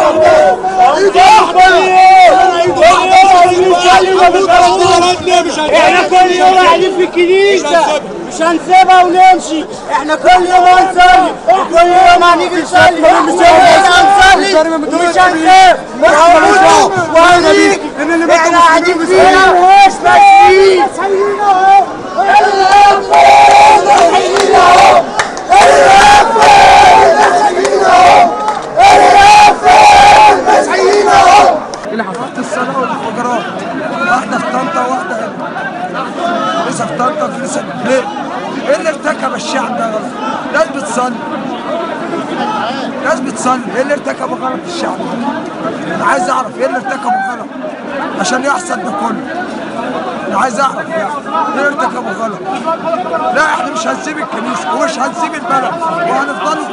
احنا كل يوم قاعدين في الكنيسه مش هنسيبها ونمشي احنا كل يوم هنصلي كل يوم هنيجي نصلي مش هنصلي ومش هنخاف وهنموت وهنيجي احنا قاعدين فيها مش ماشيين اللي حفظت الصلاة والانفجارات واحدة في طنطا وواحدة هنا كنيسة في طنطا وكنيسة ليه؟ ايه اللي ارتكب الشعب ده غلط؟ ناس بتصلي ناس بتصلي ايه اللي ارتكبه غلط الشعب ده؟ انا عايز اعرف ايه اللي ارتكبه غلط عشان يحصل ده كله انا عايز اعرف يعني ايه اللي ارتكبه غلط لا احنا مش هنسيب الكنيسة ومش هنسيب البلد وهنفضلوا